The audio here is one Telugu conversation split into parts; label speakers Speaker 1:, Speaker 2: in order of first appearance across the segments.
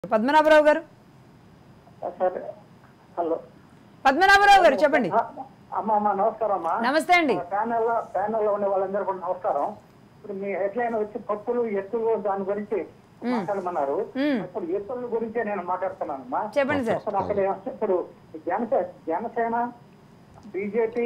Speaker 1: పద్మనాభరావు గారు
Speaker 2: సరే హలో
Speaker 1: పద్మనాభరావు గారు చెప్పండి
Speaker 2: అమ్మ అమ్మ నమస్కారం అమ్మా
Speaker 1: నమస్తే అండి
Speaker 2: ప్యానల్ లో ప్యానల్ లో ఉండే వాళ్ళందరూ కూడా నమస్కారం ఇప్పుడు మీ హెడ్లైన్ వచ్చి పప్పులు ఎత్తులు దాని గురించి మాట్లాడమన్నారు
Speaker 1: మ్మ్.
Speaker 2: ఇప్పుడు ఎత్తుల గురించే నేను మాట్లాడుతున్నాను అమ్మా
Speaker 1: చెప్పండి సార్
Speaker 2: అసలు అక్కడ ఏం- ఇప్పుడు జనసేన జనసేన బీజేపీ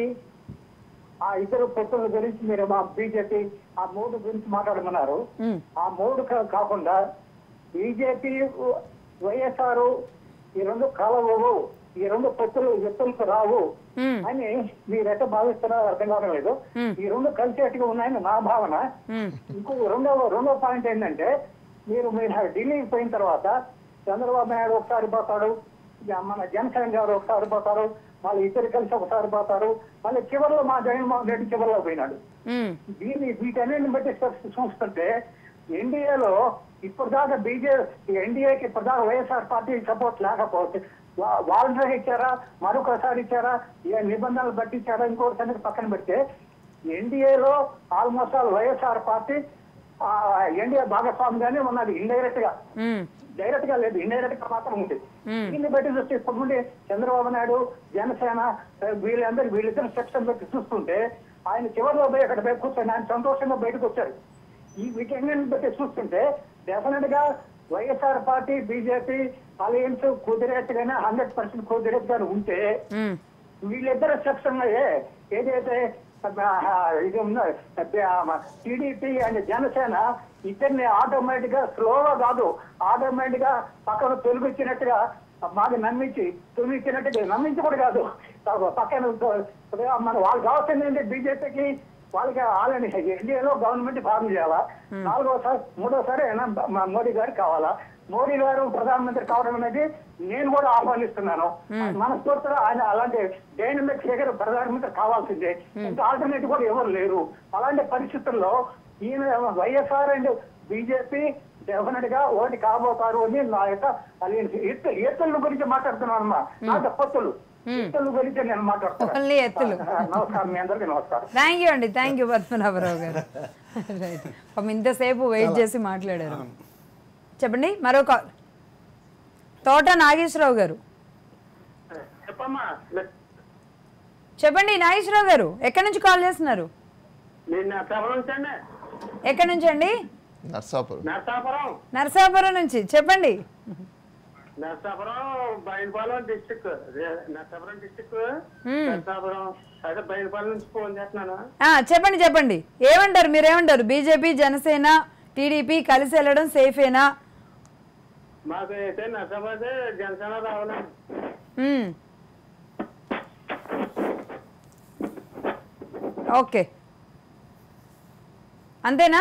Speaker 2: ఆ ఇద్దరు పొత్తుల గురించి మీరు మా బీజేపీ ఆ మూడు గురించి మాట్లాడమన్నారు
Speaker 1: మ్మ్.
Speaker 2: ఆ మూడు కా- కాకుండా బీజేపీ వైఎస్ఆర్ ఈ రెండు కలవవు ఈ రెండు పొత్తులు ఎత్తులకు రావు
Speaker 1: మ్మ్.
Speaker 2: అని మీరైతే భావిస్తున్నారో అర్థం కావడం లేదు
Speaker 1: మ్మ్.
Speaker 2: ఈ రెండు కలిసేట్టుగా ఉన్నాయని నా భావన
Speaker 1: మ్మ్.
Speaker 2: ఇంకో రెండవ రెండో పాయింట్ ఏంటంటే మీరు మీరు ఢిల్లీకి పోయిన తర్వాత చంద్రబాబు నాయుడు ఒకసారి పోతాడు ఇక మన జనసేన గారు ఒకసారి పోతారు మళ్ళీ ఇద్దరు కలిసి ఒకసారి పోతారు మళ్ళీ చివరిలో మా జగన్మోహన్ రెడ్డి చివరిలో పోయినాడు
Speaker 1: మ్మ్.
Speaker 2: దీన్ని వీటన్నిటిని బట్టి చూ- చూస్తుంటే ఎన్డీఏలో ఇప్పుడు దాకా బీజేపీ ఎన్డీఏకి ఇప్పుడు దాకా వైఎస్ఆర్ పార్టీ సపోర్ట్ లేకపోతే వా- వాళ్ళనే ఇచ్చారా మరొకసారి ఇచ్చారా ఏ నిబంధనలు బట్టి ఇచ్చారా ఇంకోటి సంగతి పక్కన పెడితే ఎన్డీఏలో almost all YSR party NDA భాగస్వామిగానే ఉన్నది ఇండైరెక్ట్ గా
Speaker 1: మ్మ్.
Speaker 2: డైరెక్ట్ గా లేదు ఇండైరెక్ట్ గా మాత్రం ఉంది
Speaker 1: మ్మ్.
Speaker 2: దీన్ని బట్టి చూస్తే ఇప్పటి నుండి చంద్రబాబు నాయుడు జనసేన ఆ, వీళ్ళందరూ వీళ్ళిద్దరు సెక్షన్ బట్టి చూస్తుంటే ఆయన చివరిలో పోయి అక్కడ పోయి కూర్చొని ఆయన సంతోషంగా బయటకు వచ్చారు ఈ వీకెండ్ బట్టి చూస్తుంటే డెఫినెట్ గా వైఎస్ఆర్ పార్టీ బీజేపీ అలయన్స్ కుదిరేట్టుగానే హండ్రెడ్ పర్సెంట్ కుదిరేట్టుగానే ఉంటే
Speaker 1: మ్మ్.
Speaker 2: వీళ్ళిద్దరు సెక్షన్ ఏదైతే ఆ, ఇది ఉన్న టీడీపీ అండ్ జనసేన ఇద్దరిని ఆటోమేటిక్ గా స్లోగా కాదు ఆటోమేటిక్ గా పక్కన తొలగించినట్టుగా మాకు నమ్మించి తొలగించినట్టుగా నమ్మించి కూడా కాదు పక్కన మన వాళ్ళు కావాల్సింది ఏంటి బీజేపీకి వాళ్ళకి వాళ్ళని ఇండియాలో గవర్నమెంట్ ఫార్మ్ చేయాలా నాలుగోసారి మూడోసారి అయినా మ- మోడీ గారికి కావాలా మోడీ గారు ప్రధానమంత్రి కావడం అనేది నేను కూడా ఆహ్వానిస్తున్నాను మనస్ఫూర్తిగా ఆయన అలాంటి డైనమిక్ ఫిగర్ ప్రధానమంత్రి కావాల్సిందే ఇంకా ఆల్టర్నేటివ్ కూడా ఎవరు లేరు అలాంటి పరిస్థితుల్లో ఈయన వైఎస్ఆర్ అండ్ బీజేపీ డెఫినెట్ గా ఓటి కాబోతారు అని నా యొక్క alliance. ఎత్తు ఎత్తుల గురించి మాట్లాడుతున్నాను అమ్మా నా పొత్తులు ఎత్తుల గురించి నేను మాట్లాడుతున్నాను
Speaker 1: ఓన్లీ ఎత్తులు
Speaker 2: నమస్కారం మీ అందరికీ నమస్కారం
Speaker 1: థ్యాంక్ యూ అండి thank you Padmanabharao garu right పాపం ఇంతసేపు వెయిట్ చేసి మాట్లాడారు చెప్పండి మరో కాల్ తోట నాగేశ్వరరావు గారు
Speaker 2: చెప్పమ్మా
Speaker 1: చెప్పండి నాగేశ్వరరావు గారు ఎక్కడి నుంచి కాల్ చేస్తున్నారు
Speaker 2: నేను నర్సాపురం నుంచి అండి
Speaker 1: ఎక్కడి నుంచి అండి
Speaker 3: నర్సాపురం
Speaker 2: నర్సాపురం
Speaker 1: నరసాపురం నుంచి చెప్పండి
Speaker 2: నర్సాపురం బయలుపాలెం డిస్టిక్ నర్సాపురం డిస్టిక్
Speaker 1: మ్మ్.
Speaker 2: నర్సాపురం అదే బయలుపాలెం నుంచి ఫోన్ చేస్తున్నాను
Speaker 1: ఆ, చెప్పండి చెప్పండి ఏమంటారు మీరు ఏమంటారు బీజేపీ జనసేన టీడీపీ కలిసి వెళ్ళడం సేఫేనా
Speaker 2: మాకు అయితే నర్సాపురం అయితే జనసేన రావాలండి
Speaker 1: మ్మ్. ఓకే అంతేనా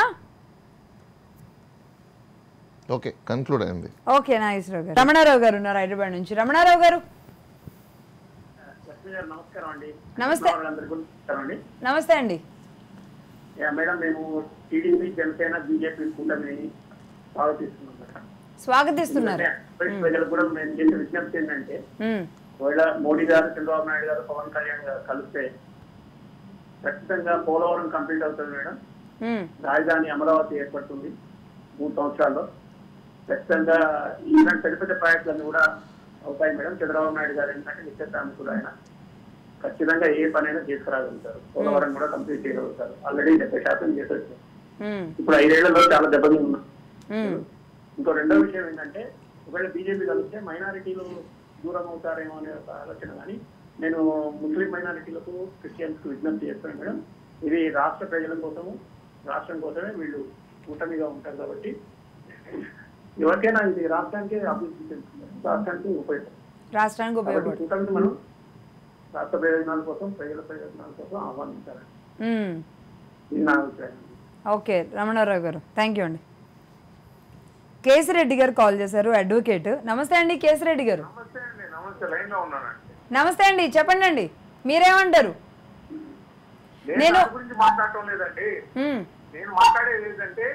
Speaker 3: ఓకే కన్క్లూడ్ అయింది
Speaker 1: ఓకే నాగేశ్వరరావు గారు రమణారావు గారు ఉన్నారు హైదరాబాద్ నుంచి రమణారావు గారు
Speaker 2: లక్ష్మి గారు నమస్కారం అండి
Speaker 1: నమస్తే.
Speaker 2: వాళ్ళందరికీ నమస్కారం అండి
Speaker 1: నమస్తే అండి
Speaker 2: యా, మేడం మేము టీడీపీ జనసేన బీజేపీ కూటమిని స్వాగతిస్తున్నాం మేడం
Speaker 1: స్వాగతిస్తున్నారు
Speaker 2: ఎందుకంటే ప్రజలకు కూడా మేము చేసే విజ్ఞప్తి ఏంటంటే
Speaker 1: మ్మ్.
Speaker 2: ఒకవేళ మోడీ గారు చంద్రబాబు నాయుడు గారు పవన్ కళ్యాణ్ గారు కలిస్తే ఖచ్చితంగా పోలవరం కంప్లీట్ అవుతుంది మేడం
Speaker 1: మ్మ్.
Speaker 2: రాజధాని అమరావతి ఏర్పడుతుంది మూడు సంవత్సరాల్లో ఖచ్చితంగా ఇలాంటి పెద్ద పెద్ద ప్రాజెక్టులన్నీ కూడా అవుతాయి మేడం చంద్రబాబు నాయుడు గారు ఏంటంటే నిత్యత్రామికుడు ఆయన ఖచ్చితంగా ఏ పనైనా చేసుకురాగలుగుతారు పోలవరం కూడా కంప్లీట్ చేయగలుగుతారు ఆల్రెడీ డెబ్బై శాతం చేసొచ్చు
Speaker 1: మ్మ్.
Speaker 2: ఇప్పుడు ఐదేళ్లలో చాలా దెబ్బతిని ఉన్నాం
Speaker 1: మ్మ్.
Speaker 2: ఇంకో రెండో విషయం ఏంటంటే ఒకవేళ బీజేపీ కలిస్తే మైనారిటీలు దూరం అవుతారేమో అనే ఒక ఆలోచన కానీ నేను ముస్లిం మైనారిటీలకు క్రిస్టియన్స్ కు విజ్ఞప్తి చేస్తాను మేడం ఇది రాష్ట్ర ప్రజల కోసము రాష్ట్రం కోసమే వీళ్ళు కూటమిగా ఉంటారు కాబట్టి ఎవరికైనా ఇది రాష్ట్రానికి అభివృద్ధి చెందుతుంది రాష్ట్రానికి ఉపయోగం
Speaker 1: రాష్ట్రానికి
Speaker 2: కాబట్టి
Speaker 1: ఉపయోగపడుతుంది
Speaker 2: కూటమిని మనం రాష్ట్ర ప్రయోజనాల కోసం ప్రజల ప్రయోజనాల కోసం ఆహ్వానించాలి
Speaker 1: మ్మ్.
Speaker 2: ఇది నా అభిప్రాయం
Speaker 1: ఓకే రమణారావు గారు థ్యాంక్ యూ అండి కేసిరెడ్డి గారు కాల్ చేశారు అడ్వకేట్ నమస్తే అండి కేసిరెడ్డి గారు
Speaker 2: నమస్తే అండి నమస్తే లైన్ లో ఉన్నానండి
Speaker 1: నమస్తే అండి చెప్పండి అండి మీరేమంటారు
Speaker 2: నేను
Speaker 1: నేను-
Speaker 2: దాని గురించి మాట్లాడటం లేదండి
Speaker 1: మ్మ్.
Speaker 2: నేను మాట్లాడేది ఏంటంటే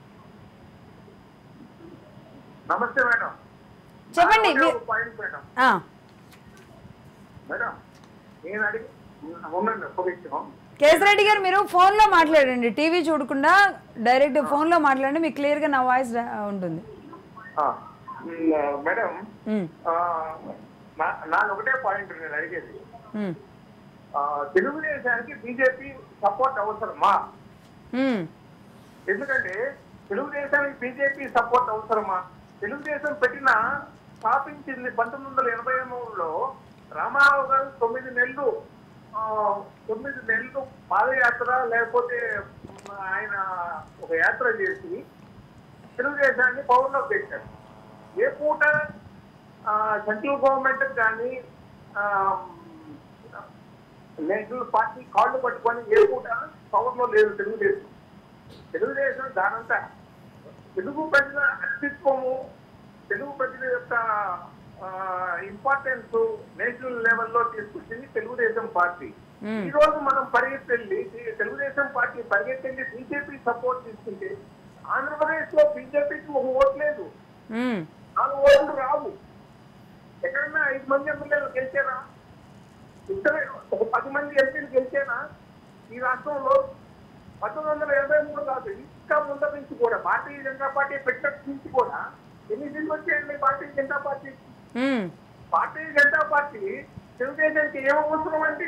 Speaker 2: నమస్తే మేడం
Speaker 1: చెప్పండి
Speaker 2: నా
Speaker 1: మీ-
Speaker 2: ఒక పాయింట్ మేడం
Speaker 1: ఆ,
Speaker 2: మేడం నేను అడిగి ఉండండి ఒక విషయం
Speaker 1: కేసిరెడ్డి గారు మీరు ఫోన్లో మాట్లాడండి టీవీ చూడకుండా డైరెక్ట్ ఫోన్లో మాట్లాడండి మీకు క్లియర్గా నా వాయిస్ ఉంటుంది
Speaker 2: ఆ,
Speaker 4: మ్, మేడం
Speaker 1: ఉమ్,
Speaker 4: ఆ, నా- నాది ఒకటే పాయింట్ నేను అడిగేది
Speaker 1: ఉమ్,
Speaker 4: ఆ, తెలుగుదేశానికి బీజేపీ సపోర్ట్ అవసరమా
Speaker 1: ఉమ్,
Speaker 4: ఎందుకంటే తెలుగుదేశానికి బీజేపీ సపోర్ట్ అవసరమా తెలుగుదేశం పెట్టిన స్థాపించింది పంతొమ్మిది వందల ఎనభై మూడులో రామారావు గారు తొమ్మిది నెలలు ఆ, తొమ్మిది నెలలు పాదయాత్ర లేకపోతే ఆయన ఒక యాత్ర చేసి తెలుగుదేశాన్ని పవర్లో పెట్టారు ఏ పూట సెంట్రల్ గవర్నమెంట్ కానీ నేషనల్ పార్టీ కాళ్ళు పట్టుకొని ఏ పూట పవర్లో లేదు తెలుగుదేశం తెలుగుదేశం దానంతా తెలుగు ప్రజల అస్తిత్వము తెలుగు ప్రజల యొక్క ఇంపార్టెన్స్ నేషనల్ లెవెల్లో తీసుకొచ్చింది తెలుగుదేశం పార్టీ
Speaker 1: Hmm.
Speaker 4: ఈ రోజు మనం పరిగెత్తెళ్ళి ఈ తెలుగుదేశం పార్టీ పరిగెత్తెళ్ళి బీజేపీ సపోర్ట్ తీసుకుంటే ఆంధ్రప్రదేశ్ లో బీజేపీకి ఒక ఓటు లేదు
Speaker 1: ఉమ్,
Speaker 4: నాలుగు ఓట్లు రావు ఎక్కడన్నా ఐదు మంది ఎమ్మెల్యేలు గెలిచారా ఇద్దరు ఒక పది మంది ఎంపీలు గెలిచారా ఈ రాష్ట్రంలో పంతొమ్మిది వందల ఎనభై మూడు కాదు ఇంకా ముందర నుంచి కూడా భారతీయ జనతా పార్టీ పెట్టినప్పటి నుంచి కూడా ఎన్ని సీట్లు వచ్చాయండి భారతీయ జనతా పార్టీ
Speaker 1: ఉమ్.
Speaker 4: భారతీయ జనతా పార్టీ తెలుగుదేశానికి ఏం అవసరం అండి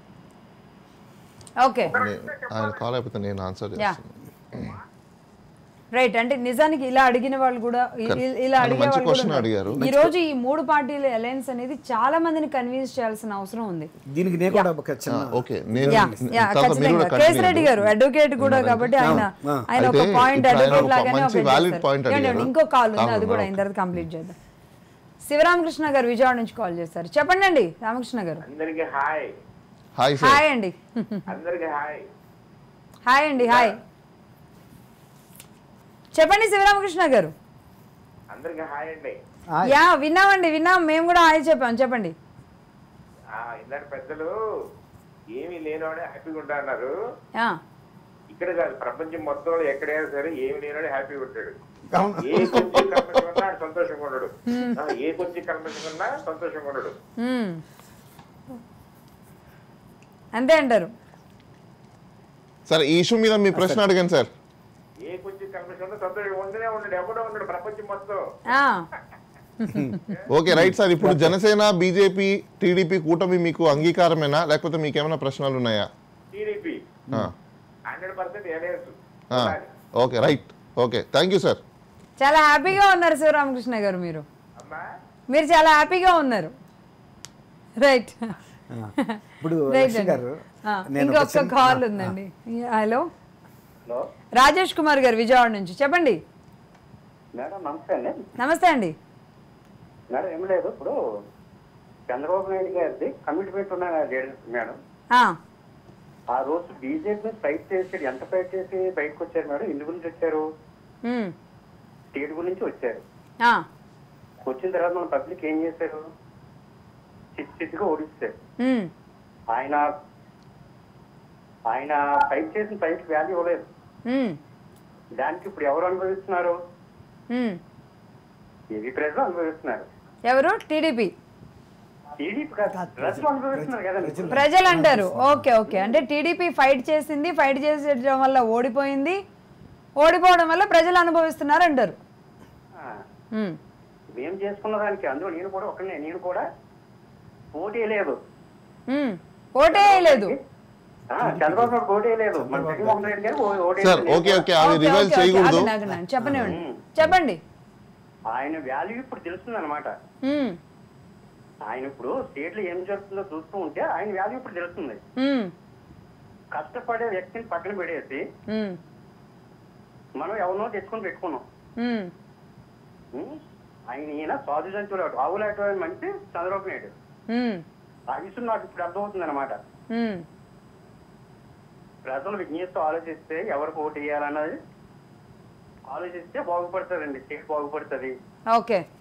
Speaker 1: ఓకే
Speaker 3: ఆయన కాల్ అయిపోతే నేను ఆన్సర్
Speaker 1: యా.
Speaker 3: చేస్తాను
Speaker 1: రైట్ అంటే నిజానికి ఇలా అడిగిన వాళ్ళు కూడా ఇ- ఇ- ఇలా
Speaker 3: ఆయన
Speaker 1: అడిగే
Speaker 3: మంచి
Speaker 1: వాళ్ళు కూడా
Speaker 3: question
Speaker 1: ఉన్నారు.
Speaker 3: అడిగారు.
Speaker 1: ఈ రోజు ఈ మూడు పార్టీల అలయన్స్ అనేది చాలా మందిని కన్విన్స్ చేయాల్సిన అవసరం ఉంది
Speaker 5: దీనికి నేను కూడా ఒక చిన్న
Speaker 3: ఓకే నేను
Speaker 1: యా, యా,
Speaker 3: తర్వాత మీరు
Speaker 1: ఖచ్చితంగా
Speaker 3: కూడా
Speaker 1: కేసిరెడ్డి గారు
Speaker 3: continue
Speaker 1: అడ్వకేట్ కూడా కాబట్టి ఆయన
Speaker 5: ఆ.
Speaker 1: ఆయన ఒక
Speaker 3: అయితే
Speaker 1: పాయింట్
Speaker 3: ఇప్పుడు ఆయన
Speaker 1: అడ్వకేట్
Speaker 3: ఒక
Speaker 1: లాగానే
Speaker 3: మంచి
Speaker 1: ఒకటి
Speaker 3: valid
Speaker 1: చేస్తారు.
Speaker 3: point
Speaker 1: ఏమండి,
Speaker 3: అడిగారు.
Speaker 1: ఇంకో కాల్ ఉంది
Speaker 3: కాల్
Speaker 1: అది కూడా
Speaker 3: ఉంది,
Speaker 1: అయిన తర్వాత కంప్లీట్ చేద్దాం శివరామకృష్ణ గారు విజయవాడ నుంచి కాల్ చేస్తారు చెప్పండి అండి రామకృష్ణ గారు
Speaker 4: అందరికి హాయ్
Speaker 3: హాయ్ సార్
Speaker 1: హాయ్ అండి
Speaker 4: అందరికి హాయ్
Speaker 1: హాయ్ అండి హాయ్ చెప్పండి శివరామకృష్ణ గారు
Speaker 4: అందరికి హాయ్ అండి
Speaker 5: ఆయ్.
Speaker 1: యా విన్నామండి విన్నాం మేము కూడా హాయ్ చెప్పాం చెప్పండి
Speaker 4: ఇందాక పెద్దలు ఏమీ లేనివాడే హ్యాపీగా ఉంటారన్నారు
Speaker 1: యా,
Speaker 4: ఇక్కడ కాదు ప్రపంచం మొత్తంలో ఎక్కడైనా సరే ఏమి లేనివాడే హ్యాపీగా ఉంటాడు
Speaker 5: అవును.
Speaker 4: ఏ కొంచెం కల్మషం ఉన్నా ఆడు సంతోషంగా ఉండడు ఆ, ఏ కొంచెం కల్మషం ఉన్నా సంతోషంగా ఉండడు
Speaker 1: మ్మ్. అంతే అంటారు
Speaker 3: సార్ ఈ ఇష్యూ మీద మీ ప్రశ్న అడగండి సార్
Speaker 4: ఏ కొంచెం కల్మషం ఉన్నా సంతోషంగా ఉండనే ఉండడు ఎవడో ఉండడు ప్రపంచం మొత్తం
Speaker 1: ఆ,
Speaker 3: ఓకే రైట్ సార్ ఇప్పుడు జనసేన బీజేపీ టీడీపీ కూటమి మీకు అంగీకారమేనా లేకపోతే మీకు ఏమైనా ప్రశ్నలు ఉన్నాయా
Speaker 4: టీడీపీ
Speaker 3: ఆ,
Speaker 4: హండ్రెడ్ పర్సెంట్ ఎలయన్స్
Speaker 3: ఆ, okay right okay thank you sir
Speaker 1: చాలా హ్యాపీగా ఉన్నారు శివరామకృష్ణ గారు మీరు
Speaker 4: అమ్మా
Speaker 1: మీరు చాలా హ్యాపీగా ఉన్నారు రైట్
Speaker 5: ఆ. ఇప్పుడు
Speaker 1: రైట్
Speaker 5: లక్ష్మి గారు
Speaker 1: ఆ,
Speaker 5: నేను ఒక
Speaker 1: ఇంకొక
Speaker 5: చిన్న-
Speaker 1: కాల్
Speaker 5: ఆ,
Speaker 1: ఉందండి హలో
Speaker 2: హలో
Speaker 1: రాజేష్ కుమార్ గారు విజయవాడ నుంచి చెప్పండి
Speaker 2: మేడం నమస్తే అండి
Speaker 1: నమస్తే అండి
Speaker 2: మేడం ఏం లేదు ఇప్పుడు చంద్రబాబు నాయుడు గారిది కమిట్మెంట్ ఉన్న లీడర్స్ మేడం
Speaker 1: ఆ,
Speaker 2: ఆ రోజు బీజేపీ ఫైట్ చేసి ఎంత ఫైట్ చేసి బయటకు వచ్చారు మేడం ఇందు గురించి వచ్చారు
Speaker 1: మ్మ్.
Speaker 2: టీడీ గురించి వచ్చారు
Speaker 1: ఆ,
Speaker 2: వచ్చిన తర్వాత మన పబ్లిక్ ఏం చేశారు చిట్ చిట్టుగా ఓడిస్తారు
Speaker 1: మ్మ్.
Speaker 2: ఆయన ఆయన ఫైట్ చేసిన ఫైట్ వాల్యూ ఇవ్వలేదు
Speaker 1: మ్మ్.
Speaker 2: దానికి ఇప్పుడు ఎవరు అనుభవిస్తున్నారు
Speaker 1: మ్మ్.
Speaker 2: ఏవి ప్రజలు అనుభవిస్తున్నారు
Speaker 1: ఎవరు టీడీపీ
Speaker 2: టీడీపీ కాదు ప్రజలు అనుభవిస్తున్నారు కదండి
Speaker 1: ప్రజలు అంటారు ఓకే ఓకే అంటే టీడీపీ ఫైట్ చేసింది ఫైట్ చేసేయడం వల్ల ఓడిపోయింది ఓడిపోవడం వల్ల ప్రజలు అనుభవిస్తున్నారు అంటారు
Speaker 2: ఆ,
Speaker 1: మ్మ్.
Speaker 2: మేము చేసుకున్న దానికి అందులో నేను కూడా ఒకనే నేను కూడా పోటీ లేదు
Speaker 1: మ్మ్. ఓటే వేయలేదు
Speaker 2: ఆ, చంద్రబాబు నాయుడు పోటీ లేదు మన జగన్మోహన్ రెడ్డి గారు ఓ- ఓటు
Speaker 3: సార్
Speaker 2: వేయలేదు.
Speaker 3: ఓకే ఓకే అవి
Speaker 1: ఓకే,
Speaker 3: రివైజ్
Speaker 1: ఓకే, ఓకే.
Speaker 3: చేయకూడదు
Speaker 1: ఆగండి, ఆగండి. చెప్పనివ్వండి చెప్పండి
Speaker 2: ఆయన వాల్యూ ఇప్పుడు తెలుస్తుంది అనమాట
Speaker 1: మ్మ్.
Speaker 2: ఆయన ఇప్పుడు స్టేట్ లో ఏం జరుగుతుందో చూస్తూ ఉంటే ఆయన వాల్యూ ఇప్పుడు తెలుస్తుంది
Speaker 1: మ్మ్.
Speaker 2: కష్టపడే వ్యక్తిని పక్కన పెడేసి
Speaker 1: మ్మ్.
Speaker 2: మనం ఎవరినో తెచ్చుకొని పెట్టుకున్నాం
Speaker 1: మ్మ్.
Speaker 2: ఉం? ఆయన ఈయన సాధు జంతువులు ఆవులాట మంచి చంద్రబాబు నాయుడు
Speaker 1: మ్మ్.
Speaker 2: ఆ విషయం నాకు ఇప్పుడు అర్థమవుతుంది అనమాట
Speaker 1: మ్మ్.
Speaker 2: ప్రజలు విజ్ఞప్తితో ఆలోచిస్తే ఎవరికి ఓటు వేయాలన్నది ఆలోచిస్తే బాగుపడుతుందండి స్టేట్ బాగుపడుతుంది
Speaker 1: ఓకే